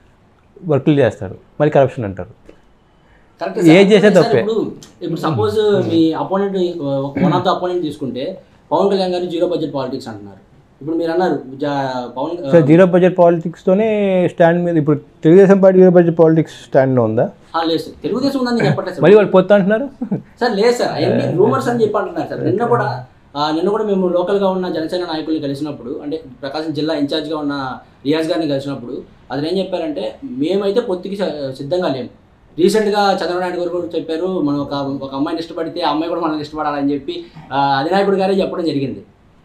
వర్కులు చేస్తారు మళ్ళీ కరప్షన్ అంటారు కరెక్ట్ ఏది చేసే తప్పే. ఇప్పుడు ఇప్పుడు సపోజ్ మీ opponent one of the opponent తీసుకుంటే పవన్ కళ్యాణ్ గారు జీరో బడ్జెట్ పాలిటిక్స్ అంటున్నారు ఇప్పుడు మీరు అన్నారు జా- పవన్ సో జీరో బడ్జెట్ పాలిటిక్స్తోనే స్టాండ్ మీద ఇప్పుడు Telugu Desam party zero budget politics స్టాండ్లో ఉందా ఆ, లేదు సార్ తెలుగుదేశం ఉందని నేను చెప్పట్లేదు సార్ మళ్ళీ వాళ్ళు పొత్తు అంటున్నారు సార్ లేదు సార్ అవన్నీ రూమర్స్ అని చెప్పి అంటున్నారు సార్ నిన్న కూడా ఆ, నిన్న కూడా మేము లోకల్గా ఉన్న జనసేన నాయకుల్ని కలిసినప్పుడు అంటే ప్రకాశం జిల్లా ఇన్ఛార్జ్గా ఉన్న రియాజ్ గారిని కలిసినప్పుడు అతను ఏం చెప్పారంటే మేమైతే పొత్తుకి స- సిద్ధంగా లేము రీసెంట్గా చంద్రబాబు నాయుడు గారు కూడా చెప్పారు మనం ఒక ఒక అమ్మాయిని ఇష్టపడితే ఆ అమ్మాయి కూడా మనల్ని ఇష్టపడాలని చెప్పి ఆ, అధినాయకుడు గారే చెప్పడం జరిగింది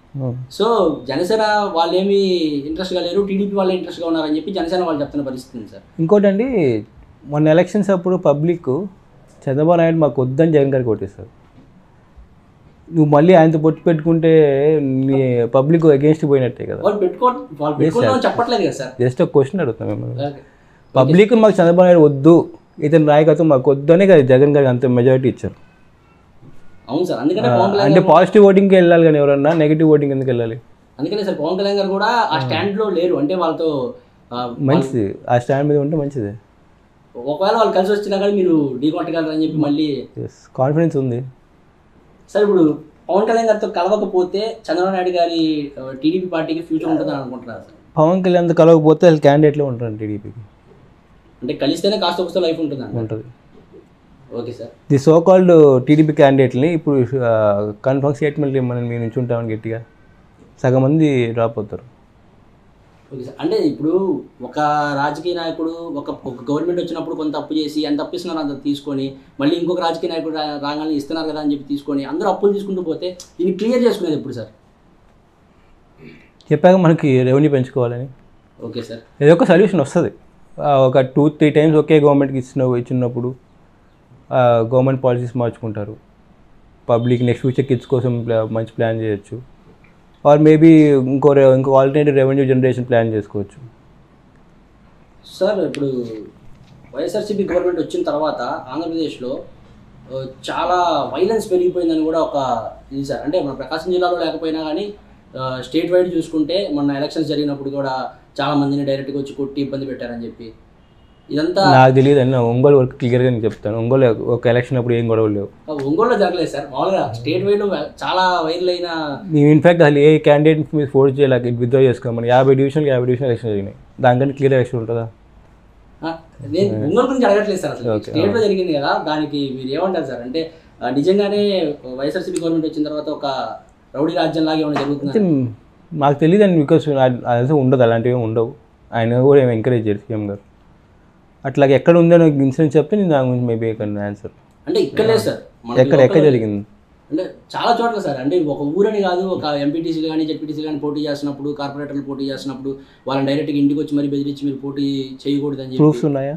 సో జనసేన వాళ్ళేమి ఇంట్రెస్ట్గా లేరు టీడీపీ వాళ్ళే ఇంట్రెస్ట్గా ఉన్నారని చెప్పి జనసేన వాళ్ళు చెప్తున్న పరిస్థితి ఉంది సార్ ఇంకోటండి మొన్న ఎలక్షన్స్ అప్పుడు పబ్లిక్ చంద్రబాబు నాయుడు మాకు వద్దని జగన్ గారికి కొట్టేస్తారు నువ్వు మళ్ళీ ఆయనతో పొట్టు పెట్టుకుంటే నీ పబ్లిక్ అగేన్స్ట్ పోయినట్టే కదా వాళ్ళు పెట్టుకో వాళ్ళు పెట్టుకోవడం చెప్పట్లేదు కదా సార్ జస్ట్ ఒక క్వశ్చన్ అడుగుతాం మిమ్మల్ని ఓకే. పబ్లిక్ మాకు చంద్రబాబు నాయుడు వద్దు ఇతని నాయకత్వం మాకు వద్దు అనే కదా జగన్ గారికి అంత మెజారిటీ ఇచ్చారు అవును సార్ అందుకనే పవన్ కళ్యాణ్ అంటే పాజిటివ్ ఓటింగ్కి వెళ్ళాలి కానీ ఎవరన్నా నెగిటివ్ ఓటింగ్ ఎందుకు వెళ్ళాలి అందుకనే సార్ పవన్ కళ్యాణ్ గారు కూడా ఆ స్టాండ్ లో లేరు అంటే వాళ్ళతో ఆ, మంచిది ఆ స్టాండ్ మీద ఉంటే మంచిదే ఒకవేళ వాళ్ళు కలిసి వచ్చినా కానీ మీరు ఢీ కొట్టగలరు అని చెప్పి మళ్ళీ ఎస్ కాన్ఫిడెన్స్ ఉంది సార్ ఇప్పుడు పవన్ కళ్యాణ్ గారితో కలవకపోతే చంద్రబాబు నాయుడు గారి టీడీపీ పార్టీకి ఫ్యూచర్ ఉంటుందని అనుకుంటున్నారు సార్ పవన్ కళ్యాణ్ కలవకపోతే వాళ్ళు క్యాండిడేట్లో ఉంటారు టీడీపీకి అంటే కలిస్తేనే కాస్త వస్తే లైఫ్ ఉంటుందండి ఉంటుంది okay sir the so called TDP క్యాండిడేట్ని ఇప్పుడు కన్ఫర్మ్ స్టేట్మెంట్ మనం మేము నుంచి ఉంటామని గట్టిగా సగం మంది డ్రాప్ అవుతారు ఓకే సార్ అంటే ఇప్పుడు ఒక రాజకీయ నాయకుడు ఒక ఒక గవర్నమెంట్ వచ్చినప్పుడు కొంత అప్పు చేసి ఎంత అప్పు ఇస్తున్నారు అంత తీసుకొని మళ్ళీ ఇంకొక రాజకీయ నాయకుడు రా- రాగానే ఇస్తున్నారు కదా అని చెప్పి తీసుకొని అందరూ అప్పులు తీసుకుంటూ పోతే దీన్ని క్లియర్ చేసుకునేది ఎప్పుడు సార్ చెప్పాక మనకి రెవెన్యూ పెంచుకోవాలని ఓకే సార్ ఏదో ఒక సొల్యూషన్ వస్తుంది ఆ, ఒక టూ త్రీ టైమ్స్ ఒకే గవర్నమెంట్కి ఇచ్చిన ఇచ్చినప్పుడు గవర్నమెంట్ పాలసీస్ మార్చుకుంటారు పబ్లిక్ నెక్స్ట్ ఫ్యూచర్ కిడ్స్ కోసం ప్లా- మంచి ప్లాన్ చేయొచ్చు ఆర్ మేబీ ఇంకో రె- ఇంకో ఆల్టర్నేటివ్ రెవెన్యూ జనరేషన్ ప్లాన్ చేసుకోవచ్చు సార్ ఇప్పుడు వైఎస్ఆర్సీపీ గవర్నమెంట్ వచ్చిన తర్వాత ఆంధ్రప్రదేశ్లో ఆ, చాలా వైలెన్స్ పెరిగిపోయిందని కూడా ఒక ఇది సార్ అంటే మన ప్రకాశం జిల్లాలో లేకపోయినా కానీ స్టేట్ వైడ్ చూసుకుంటే మొన్న ఎలక్షన్స్ జరిగినప్పుడు కూడా చాలా మందిని డైరెక్ట్గా వచ్చి కొట్టి ఇబ్బంది పెట్టారని చెప్పి ఇదంతా నాకు తెలియదు అని ఒంగోలు వరకు క్లియర్గా నేను చెప్తాను ఒంగోలు ఒక ఎలక్షన్ అప్పుడు ఏం గొడవలు లేవు ఒంగోలులో జరగలేదు సార్ మామూలుగా స్టేట్ వైడ్ చాలా వైరల్ అయిన మేము ఇన్ఫాక్ట్ అసలు ఏ క్యాండిడేట్ మీద ఫోర్స్ చేయలేక విత్డ్రా చేసుకోమని యాభై డివిజన్కి యాభై డివిజన్ ఎలక్షన్ జరిగినాయి దానికంటే క్లియర్ ఎలక్షన్ ఉంటుందా ఆ, నేను ఒంగోలు గురించి అడగట్లేదు సార్ అసలు Okay. స్టేట్ లో జరిగింది కదా దానికి మీరు ఏమంటారు సార్ అంటే ఆ, నిజంగానే వైఎస్ఆర్సీపీ గవర్నమెంట్ వచ్చిన తర్వాత ఒక రౌడీ రాజ్యం లాగా ఏమైనా జరుగుతుంది అయితే మాకు తెలియదు అండి బికాస్ అదే ఉండదు అలాంటివి ఏమి ఉండవు ఆయన కూడా ఏమి ఎంకరేజ్ చేయరు సీఎం గారు అట్లాగే ఎక్కడ ఉందో ఇన్సిడెంట్ చెప్తే నేను దాని గురించి మేబీ ఆన్సర్ అంటే ఇక్కడ లేదు సార్ మనకి ఎక్కడ ఎక్కడ local- జరిగింది అంటే చాలా చోట్ల సార్ అంటే ఒక ఊరని కాదు ఒక ఎంపీటీసీలు కానీ జెడ్పీటీసీలు కానీ పోటీ చేస్తున్నప్పుడు కార్పొరేటర్లు పోటీ చేస్తున్నప్పుడు వాళ్ళని డైరెక్ట్గా ఇంటికి వచ్చి మరి బెదిరించి మీరు పోటీ చేయకూడదని చెప్పి ప్రూఫ్స్ ఉన్నాయా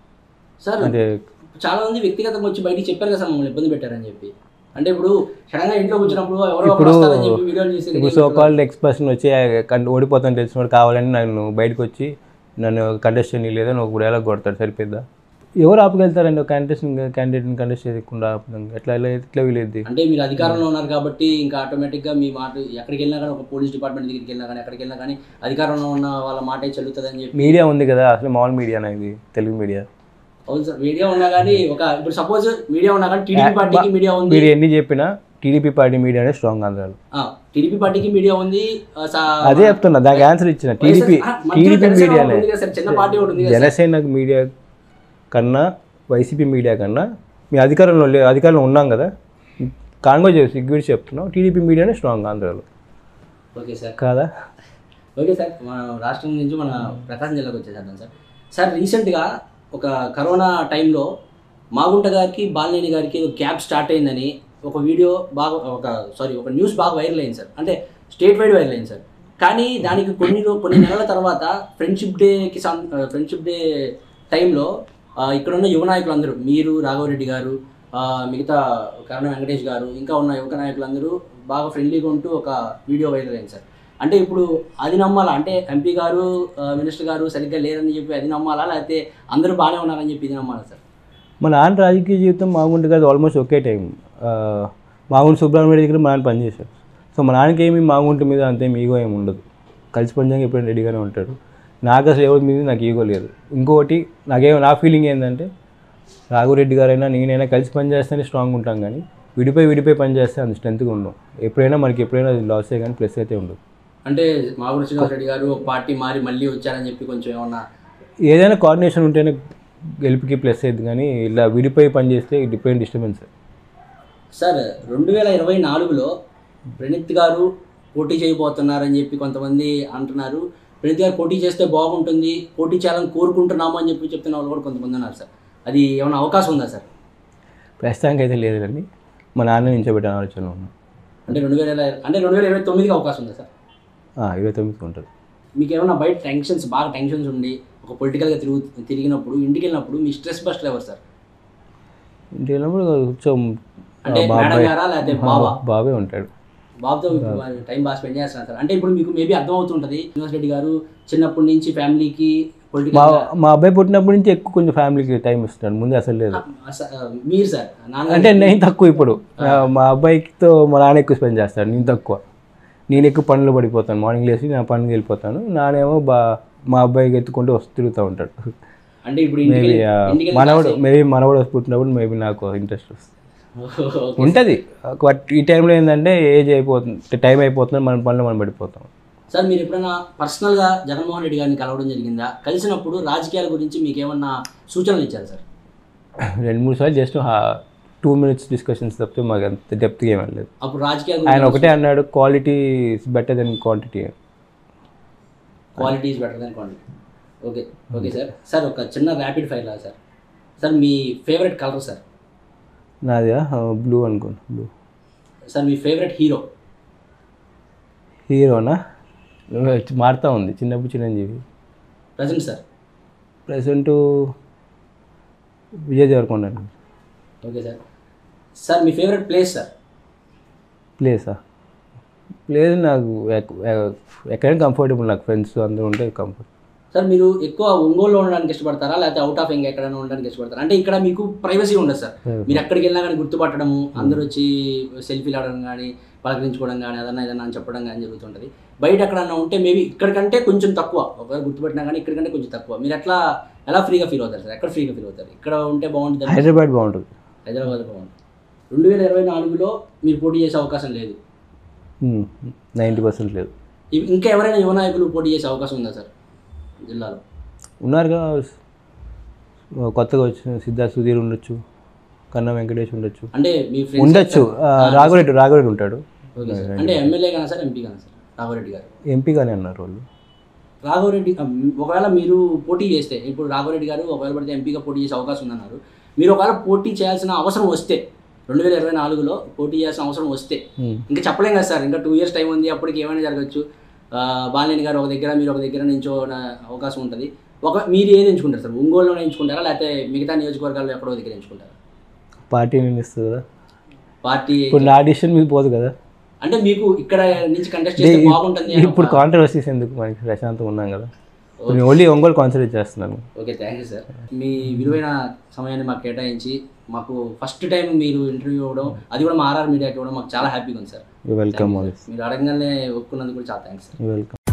సార్ అంటే చాలా మంది వ్యక్తిగతంగా వచ్చి బయటికి చెప్పారు కదా సార్ మమ్మల్ని ఇబ్బంది పెట్టారని చెప్పి అంటే ఇప్పుడు సడన్ గా ఇంట్లో కూర్చున్నప్పుడు ఎవరో ఒకరు వస్తారని చెప్పి వీడియోలు చేసి ఇప్పుడు సో కాల్డ్ ఎక్స్ పర్సన్ వచ్చి కన్- ఓడిపోతాను తెలిసినవాడు కావాలని నన్ను బయటకు వచ్చి నన్ను కంటెస్ట్ చేయని లేదా నువ్వు ఇప్పుడు ఎలా కొడతాడు సరిపోద్దా ఎవరు ఆపగలుగుతారండి ఒక కంటెస్ట్ క్యాండిడేట్ని కంటెస్ట్ చేయకుండా ఆపడం ఎట్లా ఎలా ఎట్లా వీలేదు అంటే మీరు అధికారంలో ఉన్నారు కాబట్టి ఇంకా ఆటోమేటిక్గా మీ మాట ఎక్కడికి వెళ్ళినా కానీ ఒక పోలీస్ డిపార్ట్మెంట్ దగ్గరికి వెళ్ళినా కానీ ఎక్కడికి వెళ్ళినా కానీ అధికారంలో ఉన్న వాళ్ళ మాటే చెల్లుతుందని చెప్పి మీడియా ఉంది కదా అసలు మామూలు మీడియానా ఇది తెలుగు మీడియా అవును సార్ మీడియా ఉన్నా కానీ ఒక ఇప్పుడు సపోజ్ మీడియా ఉన్నా కానీ టీడీపీ పార్టీకి మీడియా ఉంది మీరు ఎన్ని చెప్పినా టీడీపీ పార్టీ మీడియానే స్ట్రాంగ్ ఆంధ్రాలో టీడీపీ పార్టీకి మీడియా ఉంది ఆ, సా- అదే చెప్తున్నా దానికి ఆన్సర్ ఇచ్చిన టీడీపీ ఆ, మధ్యలో టీడీపీ జనసేన మీడియానే ఉంది కదా సార్, చిన్న పార్టీ ఒకటి ఉంది కదా సార్. జనసేన మీడియా కన్నా వైసీపీ మీడియా కన్నా మీ అధికారంలో లే అధికారంలో ఉన్నాం కదా కాంగో చేసి సిగ్గుడి చెప్తున్నాం టీడీపీ మీడియానే స్ట్రాంగ్ ఆంధ్రాలో ఓకే సార్ కాదా ఓకే సార్ మన రాష్ట్రం నుంచి మన ప్రకాశం జిల్లాకు వచ్చేసాను సార్ సార్ రీసెంట్గా ఒక కరోనా టైంలో మాగుంట గారికి బాలినేని గారికి ఏదో క్యాబ్ స్టార్ట్ అయిందని ఒక వీడియో బాగా ఒక సారీ ఒక న్యూస్ బాగా వైరల్ అయింది సార్ అంటే స్టేట్ వైడ్ వైరల్ అయింది సార్ కానీ దానికి కొన్ని రో- కొన్ని నెలల తర్వాత ఫ్రెండ్షిప్ డేకి సం ఫ్రెండ్షిప్ డే టైంలో ఇక్కడున్న యువ నాయకులు అందరూ మీరు రాఘవరెడ్డి గారు ఆ, మిగతా కరణ వెంకటేష్ గారు ఇంకా ఉన్న యువక నాయకులందరూ బాగా ఫ్రెండ్లీగా ఉంటూ ఒక వీడియో వైరల్ అయింది సార్ అంటే ఇప్పుడు అది నమ్మాలా అంటే ఎంపీ గారు ఆ, మినిస్టర్ గారు సరిగ్గా లేరని చెప్పి అది నమ్మాలా లేకపోతే అందరూ బాగానే ఉన్నారని చెప్పి ఇది నమ్మాలా సార్ మా నాన్న రాజకీయ జీవితం మాగుంట కాదు ఆల్మోస్ట్ ఒకే టైం మాగుంట సుబ్రహ్మణ్య దగ్గర మా నాన్న పనిచేశాడు సో మా నాన్నకి ఏమి మాగుంట మీద అంతే ఈగో ఏమి ఉండదు కలిసి పనిచేయడానికి ఎప్పుడైనా రెడీగానే ఉంటాడు నాకు అసలు ఎవరి మీద నాకు ఈగో లేదు ఇంకొకటి నాకేమో నా ఫీలింగ్ ఏంటంటే రాఘురెడ్డి గారైనా నేనైనా కలిసి పని చేస్తేనే స్ట్రాంగ్ ఉంటాం కానీ విడిపోయి విడిపోయి పని చేస్తే అంత స్ట్రెంత్గా ఉండం ఎప్పుడైనా మనకి ఎప్పుడైనా అది లాసే కానీ ప్లస్ అయితే ఉండదు అంటే మాగుడి శ్రీనివాస్ రెడ్డి గారు ఒక పార్టీ మారి మళ్ళీ వచ్చారని చెప్పి కొంచెం ఏమన్నా ఏదైనా కోఆర్డినేషన్ ఉంటేనే గెలుపుకి ప్లస్ అయ్యింది కానీ ఇలా విడిపోయి పని చేస్తే డిఫరెంట్ డిస్టర్బెన్స్ సార్ రెండు వేల ఇరవై నాలుగులో ప్రణీత్ గారు పోటీ చేయబోతున్నారని చెప్పి కొంతమంది అంటున్నారు ప్రణీత్ గారు పోటీ చేస్తే బాగుంటుంది పోటీ చేయాలని కోరుకుంటున్నాము అని చెప్పి చెప్తున్న వాళ్ళు కూడా కొంతమంది ఉన్నారు సార్ అది ఏమైనా అవకాశం ఉందా సార్ ప్రస్తుతానికి అయితే లేదు కానీ మా నాన్న నించోబెట్టిన ఆలోచన ఉన్నాం అంటే రెండు వేల అంటే రెండు వేల ఇరవై తొమ్మిదికి అవకాశం ఉందా సార్ ఇరవై తొమ్మిదికి ఉంటుంది మీకు ఏమైనా బయట టెన్షన్స్ బాగా టెన్షన్స్ ఉండి ఒక పొలిటికల్గా తిరుగు తిరిగినప్పుడు ఇంటికి వెళ్ళినప్పుడు మీ స్ట్రెస్ బస్టర్ ఎవరు సార్ ఇంటికి వెళ్ళినప్పుడు కొంచెం అంటే మేడం గారా లేకపోతే బాబా బాబే ఉంటాడు బాబుతో టైం బాగా స్పెండ్ చేస్తున్నారు సార్ అంటే ఇప్పుడు మీకు మేబీ అర్థం అవుతుంటుంది శ్రీనివాస్ రెడ్డి గారు చిన్నప్పటి నుంచి ఫ్యామిలీకి మా పొలిటికల్ మా అబ్బాయి పుట్టినప్పటి నుంచి ఎక్కువ కొంచెం ఫ్యామిలీకి టైం ఇస్తాడు ముందు అసలు లేదు మీరు సార్ నాన్న అంటే నేను తక్కువ ఇప్పుడు ఆ, మా అబ్బాయితో మా నాన్న ఎక్కువ స్పెండ్ చేస్తాడు నేను తక్కువ నేను ఎక్కువ పనులు పడిపోతాను మార్నింగ్ లేచి నా పనికి వెళ్ళిపోతాను నానేమో బా మా అబ్బాయికి ఎత్తుకుంటూ వస్తూ తిరుగుతూ ఉంటాడు అంటే ఇప్పుడు ఇంటికి మేబీ వెళ్ళి- ఇంటికి వెళ్ళి మనవడు మేబీ మనవడు పుట్టినప్పుడు మేబీ నాకు ఇంట్రెస్ట్ వస్తుంది ఓకే. ఉంటుంది బట్ ఈ టైంలో ఏంటంటే ఏజ్ అయిపోతుంది టైం అయిపోతుంది మన పనులు మనం పడిపోతాం సార్ మీరు ఎప్పుడైనా పర్సనల్గా జగన్మోహన్ రెడ్డి గారిని కలవడం జరిగిందా కలిసినప్పుడు రాజకీయాల గురించి మీకు ఏమన్నా సూచనలు ఇచ్చారు సార్ రెండు మూడు సార్లు జస్ట్ టూ మినిట్స్ డిస్కషన్స్ తప్పితే మాకు అంత డెప్త్గా ఏం వెళ్ళలేదు అప్పుడు రాజకీయాల ఆయన గురించి ఒకటే అన్నాడు quality is better than quantity quality is better than quantity okay okay sir sir ఒక చిన్న ర్యాపిడ్ ఫైర్ లా సార్ సార్ మీ ఫేవరెట్ కలర్ సార్ నాది బ్లూ అనుకోండి బ్లూ సార్ మీ ఫేవరెట్ హీరో హీరోనా మారుతూ ఉంది చిన్నప్పుడు Chiranjeevi present sir present Vijay Devarakonda okay sir sir మీ ఫేవరెట్ ప్లేస్ సార్ ప్లేసా ప్లేస్ నాకు ఎక్- ఎ- ఎక్కడైనా కంఫర్టబుల్ నాకు ఫ్రెండ్స్ అందరూ ఉంటే కంఫర్ట్ సార్ మీరు ఎక్కువ ఒంగోలులో ఉండడానికి ఇష్టపడతారా లేకపోతే అవుట్ ఆఫ్ ఇంక ఎక్కడైనా ఉండడానికి ఇష్టపడతారా అంటే ఇక్కడ మీకు ప్రైవసీ ఉండదు సార్ మీరు ఎక్కడికి వెళ్ళినా కానీ గుర్తుపట్టడము అందరూ వచ్చి సెల్ఫీలు ఆడడం కానీ పలకరించుకోవడం కానీ అదన్నా ఏదన్నా అని చెప్పడం కానీ జరుగుతుంటుంది బయట ఎక్కడన్నా ఉంటే మేబీ ఇక్కడికంటే కొంచెం తక్కువ ఒకవేళ గుర్తుపట్టినా కానీ ఇక్కడికంటే కొంచెం తక్కువ మీరు ఎట్లా ఎలా ఫ్రీగా ఫీల్ అవుతారు సార్ ఎక్కడ ఫ్రీగా ఫీల్ అవుతారు ఇక్కడ ఉంటే బాగుంటుంది హైదరాబాద్ బాగుంటుంది హైదరాబాద్ బాగుంటుంది రెండు వేల ఇరవై నాలుగులో మీరు పోటీ చేసే అవకాశం లేదు నైంటీ పర్సెంట్ లేదు ఇ- ఇంకా ఎవరైనా యువ నాయకులు పోటీ చేసే అవకాశం ఉందా సార్ జిల్లాలో ఉన్నారుగా కొత్తగా వచ్చిన సిద్ధార్థ సుధీర్ ఉండొచ్చు కన్నా వెంకటేష్ ఉండొచ్చు అంటే మీ ఫ్రెండ్స్ ఉండొచ్చు ఆ, రాఘవరెడ్డి రాఘవరెడ్డి ఉంటాడు ఓకే సార్ అంటే ఎమ్మెల్యే కానీ సార్ ఎంపీ కానీ సార్ రాఘవరెడ్డి గారు ఎంపీగానే అన్నారు వాళ్ళు రాఘవరెడ్డి ఆ, ఒకవేళ మీరు పోటీ చేస్తే ఇప్పుడు రాఘవరెడ్డి గారు ఒకవేళ పడితే ఎంపీగా పోటీ చేసే అవకాశం ఉందన్నారు మీరు ఒకవేళ పోటీ చేయాల్సిన అవసరం వస్తే రెండు వేల ఇరవై నాలుగులో పోటీ చేయాల్సిన అవసరం వస్తే Hmm. ఇంకా చెప్పలేం కదా సార్ ఇంకా టూ ఇయర్స్ టైం ఉంది అప్పటికి ఏమైనా జరగచ్చు ఆ, బాలినేని గారు ఒక దగ్గర మీరు ఒక దగ్గర నుంచో అవకాశం ఉంటుంది ఒక మీరు ఏది ఎంచుకుంటారు సార్ ఒంగోలులోనే ఎంచుకుంటారా లేకపోతే మిగతా నియోజకవర్గాల్లో ఎక్కడో దగ్గర ఎంచుకుంటారా పార్టీ నిర్ణయిస్తుంది కదా పార్టీ ఇప్పుడు నా డిసిషన్ మీద పోదు కదా అంటే మీకు ఇక్కడ నుంచి కంటెస్ట్ చేస్తే బాగుంటుంది అని ఇప్పుడు కాంట్రవర్సీస్ ఎందుకు మనకి ప్రశాంతంగా ఉన్నాం కదా ఇప్పుడు నేను ఓన్లీ ఒంగోలు కాన్సన్ట్రేట్ చేస్తున్నాను ఓకే థ్యాంక్ యూ సార్ మీ విలువైన సమయాన్ని మాకు కేటాయించి మాకు ఫస్ట్ టైం మీరు ఇంటర్వ్యూ ఇవ్వడం అది కూడా మా ఆర్ఆర్ మీడియాకి ఇవ్వడం మాకు చాలా హ్యాపీగా ఉంది సార్ వెల్కమ్ ఆల్వేస్ మీరు అడగగానే ఒప్పుకున్నందుకు కూడా చాలా థ్యాంక్స్ సార్ వెల్కమ్